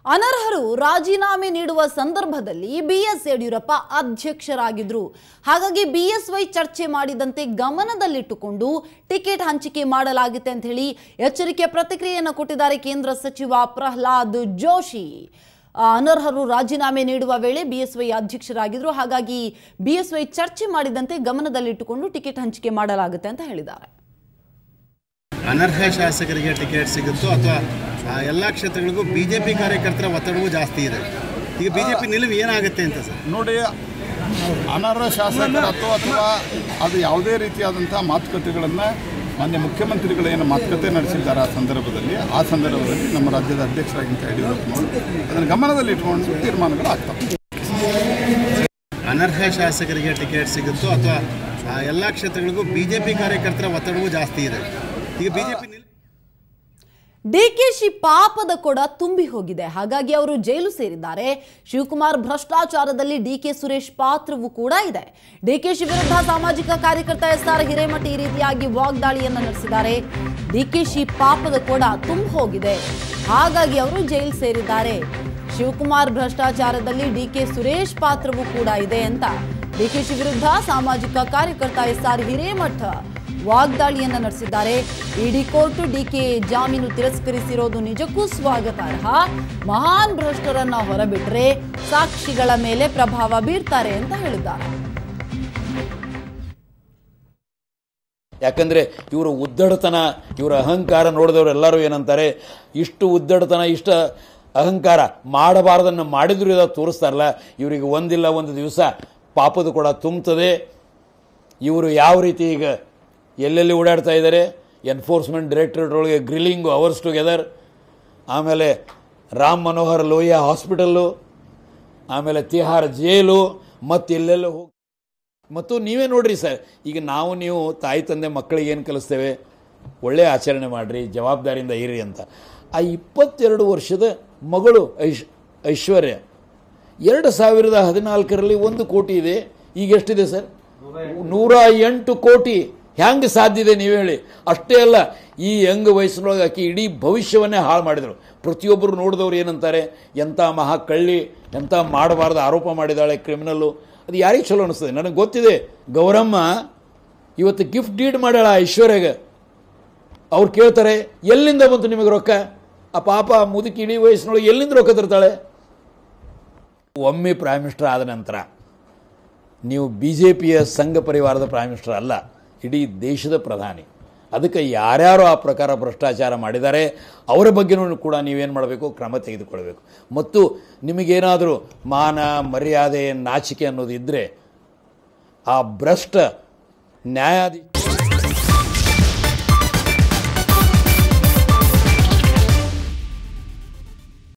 ಅನರ್ಹರು ರಾಜೀನಾಮೆ ನೀಡುವ ಸಂದರ್ಭದಲ್ಲಿ ಬಿಎಸ್ ಯಡಿಯೂರಪ್ಪ ಅಧ್ಯಕ್ಷರಾಗಿದ್ರು ಹಾಗಾಗಿ ಬಿಎಸ್ವೈ ಚರ್ಚೆ ಮಾಡಿದಂತೆ ಗಮನದಲ್ಲಿಟ್ಟುಕೊಂಡು ಟಿಕೆಟ್ ಹಂಚಿಕೆ ಮಾಡಲಾಗುತ್ತೆ ಅಂತ ಹೇಳಿ ಎಚ್ಚರಿಕೆ ಪ್ರತಿಕ್ರಿಯೆಯನ್ನು ಕೊಟ್ಟಿದ್ದಾರೆ ಕೇಂದ್ರ ಸಚಿವ ಪ್ರಹ್ಲಾದ್ ಜೋಶಿ ಆ, ಅನರ್ಹರು ರಾಜೀನಾಮೆ ನೀಡುವ ವೇಳೆ ಬಿಎಸ್ವೈ ಅಧ್ಯಕ್ಷರಾಗಿದ್ರು ಹಾಗಾಗಿ ಬಿಎಸ್ವೈ ಚರ್ಚೆ ಮಾಡಿದಂತೆ ಗಮನದಲ್ಲಿಟ್ಟುಕೊಂಡು ಟಿಕೆಟ್ ಹಂಚಿಕೆ ಮಾಡಲಾಗುತ್ತೆ ಅಂತ ಹೇಳಿದ್ದಾರೆ ಅನರ್ಹ ಶಾಸಕರಿಗೆ ಟಿಕೆಟ್ ಸಿಗುತ್ತೋ ಅಥವಾ ಎಲ್ಲ ಕ್ಷೇತ್ರಗಳಿಗೂ ಬಿ ಜೆ ಪಿ ಕಾರ್ಯಕರ್ತರ ಒತ್ತಡವೂ ಜಾಸ್ತಿ ಇದೆ ಈಗ ಬಿ ಜೆ ಪಿ ನಿಲುವು ಏನಾಗುತ್ತೆ ಅಂತ ಸರ್ ನೋಡಿ ಅನರ್ಹ ಶಾಸಕರ ಅಥವಾ ಅಥವಾ ಅದು ಯಾವುದೇ ರೀತಿಯಾದಂಥ ಮಾತುಕತೆಗಳನ್ನು ಮಾನ್ಯ ಮುಖ್ಯಮಂತ್ರಿಗಳೇನು ಮಾತುಕತೆ ನಡೆಸಿದ್ದಾರೆ ಆ ಸಂದರ್ಭದಲ್ಲಿ ಆ ಸಂದರ್ಭದಲ್ಲಿ ನಮ್ಮ ರಾಜ್ಯದ ಅಧ್ಯಕ್ಷರಾಗಿಂತ ಯಡಿಯೂರಪ್ಪನವರು ಅದನ್ನು ಗಮನದಲ್ಲಿ ಇಟ್ಕೊಂಡು ತೀರ್ಮಾನಗಳು ಆಗ್ತವೆ ಅನರ್ಹ ಶಾಸಕರಿಗೆ ಟಿಕೆಟ್ ಸಿಗುತ್ತೋ ಅಥವಾ ಎಲ್ಲ ಕ್ಷೇತ್ರಗಳಿಗೂ ಬಿ ಜೆ ಪಿ ಕಾರ್ಯಕರ್ತರ ಒತ್ತಡವೂ ಜಾಸ್ತಿ ಇದೆ ಈಗ ಬಿ ಜೆ ಪಿ ನಿಲುವು ಡಿಕೆಶಿ ಪಾಪದ ಕೊಡ ತುಂಬಿ ಹೋಗಿದೆ ಹಾಗಾಗಿ ಅವರು ಜೈಲು ಸೇರಿದ್ದಾರೆ ಶಿವಕುಮಾರ್ ಭ್ರಷ್ಟಾಚಾರದಲ್ಲಿ ಡಿಕೆ ಸುರೇಶ್ ಪಾತ್ರವೂ ಕೂಡ ಇದೆ ಡಿಕೆಶಿ ವಿರುದ್ಧ ಸಾಮಾಜಿಕ ಕಾರ್ಯಕರ್ತ ಎಸ್ ಆರ್ ಹಿರೇಮಠ ಈ ರೀತಿಯಾಗಿ ವಾಗ್ದಾಳಿಯನ್ನ ನಡೆಸಿದ್ದಾರೆ ಡಿಕೆಶಿ ಪಾಪದ ಕೊಡ ತುಂಬ ಹೋಗಿದೆ ಹಾಗಾಗಿ ಅವರು ಜೈಲು ಸೇರಿದ್ದಾರೆ ಶಿವಕುಮಾರ್ ಭ್ರಷ್ಟಾಚಾರದಲ್ಲಿ ಡಿಕೆ ಸುರೇಶ್ ಪಾತ್ರವೂ ಕೂಡ ಇದೆ ಅಂತ ಡಿಕೆಶಿ ವಿರುದ್ಧ ಸಾಮಾಜಿಕ ಕಾರ್ಯಕರ್ತ ಎಸ್ ಆರ್ ಹಿರೇಮಠ ವಾಗ್ದಾಳಿಯನ್ನ ನಡೆಸಿದ್ದಾರೆ ಇಡಿ ಕೋರ್ಟ್ ಡಿಕೆ ಜಾಮೀನು ತಿರಸ್ಕರಿಸಿರೋದು ನಿಜಕ್ಕೂ ಸ್ವಾಗತಾರ್ಹ ಮಹಾನ್ ಭ್ರಷ್ಟರನ್ನ ಹೊರಬಿಟ್ರೆ ಸಾಕ್ಷಿಗಳ ಮೇಲೆ ಪ್ರಭಾವ ಬೀರ್ತಾರೆ ಅಂತ ಹೇಳಿದ್ದಾರೆ ಯಾಕಂದರೆ ಇವರ ಉದ್ದಡತನ ಇವರ ಅಹಂಕಾರ ನೋಡಿದವರು ಎಲ್ಲರೂ ಏನಂತಾರೆ ಇಷ್ಟು ಉದ್ದಡತನ ಇಷ್ಟ ಅಹಂಕಾರ ಮಾಡಬಾರ್ದನ್ನು ಮಾಡಿದ್ರು ಇದ ತೋರಿಸ್ತಾರಲ್ಲ ಇವರಿಗೆ ಒಂದಿಲ್ಲ ಒಂದು ದಿವಸ ಪಾಪದ ಕೂಡ ತುಂಬುತ್ತದೆ ಇವರು ಯಾವ ರೀತಿ ಈಗ ಎಲ್ಲೆಲ್ಲಿ ಓಡಾಡ್ತಾ ಇದ್ದಾರೆ ಎನ್ಫೋರ್ಸ್ಮೆಂಟ್ ಡೈರೆಕ್ಟರೇಟ್ ಒಳಗೆ ಗ್ರಿಲ್ಲಿಂಗು ಅವರ್ಸ್ ಟುಗೆದರ್ ಆಮೇಲೆ ರಾಮ್ ಮನೋಹರ್ ಲೋಹಿಯಾ ಹಾಸ್ಪಿಟಲ್ಲು ಆಮೇಲೆ ತಿಹಾರ್ ಜೈಲು ಮತ್ತು ಎಲ್ಲೆಲ್ಲೋ ಹೋಗಿ ಮತ್ತು ನೀವೇ ನೋಡ್ರಿ ಸರ್ ಈಗ ನಾವು ನೀವು ತಾಯಿ ತಂದೆ ಮಕ್ಕಳಿಗೆ ಏನು ಕಲಿಸ್ತೇವೆ ಒಳ್ಳೆಯ ಆಚರಣೆ ಮಾಡಿರಿ ಜವಾಬ್ದಾರಿಯಿಂದ ಇರಿ ಅಂತ ಆ ಇಪ್ಪತ್ತೆರಡು ವರ್ಷದ ಮಗಳು ಐಶ್ ಐಶ್ವರ್ಯ ಎರಡು ಸಾವಿರದ ಹದಿನಾಲ್ಕರಲ್ಲಿ ಒಂದು ಕೋಟಿ ಇದೆ ಈಗ ಎಷ್ಟಿದೆ ಸರ್ ನೂರ ಎಂಟು ಕೋಟಿ ಹೆಂಗೆ ಸಾಧ್ಯ ಇದೆ ನೀವು ಹೇಳಿ ಅಷ್ಟೇ ಅಲ್ಲ ಈ ಯಂಗ್ ವಯಸ್ಸಿನೊಳಗೆ ಆಕೆ ಇಡೀ ಭವಿಷ್ಯವನ್ನೇ ಹಾಳು ಮಾಡಿದರು ಪ್ರತಿಯೊಬ್ಬರು ನೋಡಿದವ್ರು ಏನಂತಾರೆ ಎಂಥ ಮಹಾ ಕಳ್ಳಿ ಎಂಥ ಮಾಡಬಾರ್ದು ಆರೋಪ ಮಾಡಿದಾಳೆ ಕ್ರಿಮಿನಲ್ಲು ಅದು ಯಾರಿಗೆ ಚಲೋ ಅನಿಸ್ತದೆ ನನಗೆ ಗೊತ್ತಿದೆ ಗೌರಮ್ಮ ಇವತ್ತು ಗಿಫ್ಟ್ ಡೀಡ್ ಮಾಡ್ಯಾಳ ಐಶ್ವರ್ಯಗೆ ಅವ್ರು ಕೇಳ್ತಾರೆ ಎಲ್ಲಿಂದ ಬಂತು ನಿಮಗೆ ರೊಕ್ಕ ಆ ಪಾಪ ಮುದುಕಿ ಇಡೀ ವಯಸ್ಸಿನೊಳಗೆ ಎಲ್ಲಿಂದ ರೊಕ್ಕ ತರ್ತಾಳೆ ಒಮ್ಮೆ ಪ್ರೈಮ್ ಮಿನಿಸ್ಟರ್ ಆದ ನಂತರ ನೀವು ಬಿ ಜೆ ಪಿಯ ಸಂಘ ಪರಿವಾರದ ಪ್ರೈಮ್ ಮಿನಿಸ್ಟರ್ ಅಲ್ಲ ಇಡೀ ದೇಶದ ಪ್ರಧಾನಿ ಅದಕ್ಕೆ ಯಾರ್ಯಾರು ಆ ಪ್ರಕಾರ ಭ್ರಷ್ಟಾಚಾರ ಮಾಡಿದ್ದಾರೆ ಅವರ ಬಗ್ಗೆನೂ ಕೂಡ ನೀವೇನು ಮಾಡಬೇಕು ಕ್ರಮ ತೆಗೆದುಕೊಳ್ಬೇಕು ಮತ್ತು ನಿಮಗೇನಾದರೂ ಮಾನ ಮರ್ಯಾದೆ ನಾಚಿಕೆ ಅನ್ನೋದು ಇದ್ದರೆ ಆ ಭ್ರಷ್ಟ ನ್ಯಾಯಾಧೀಶ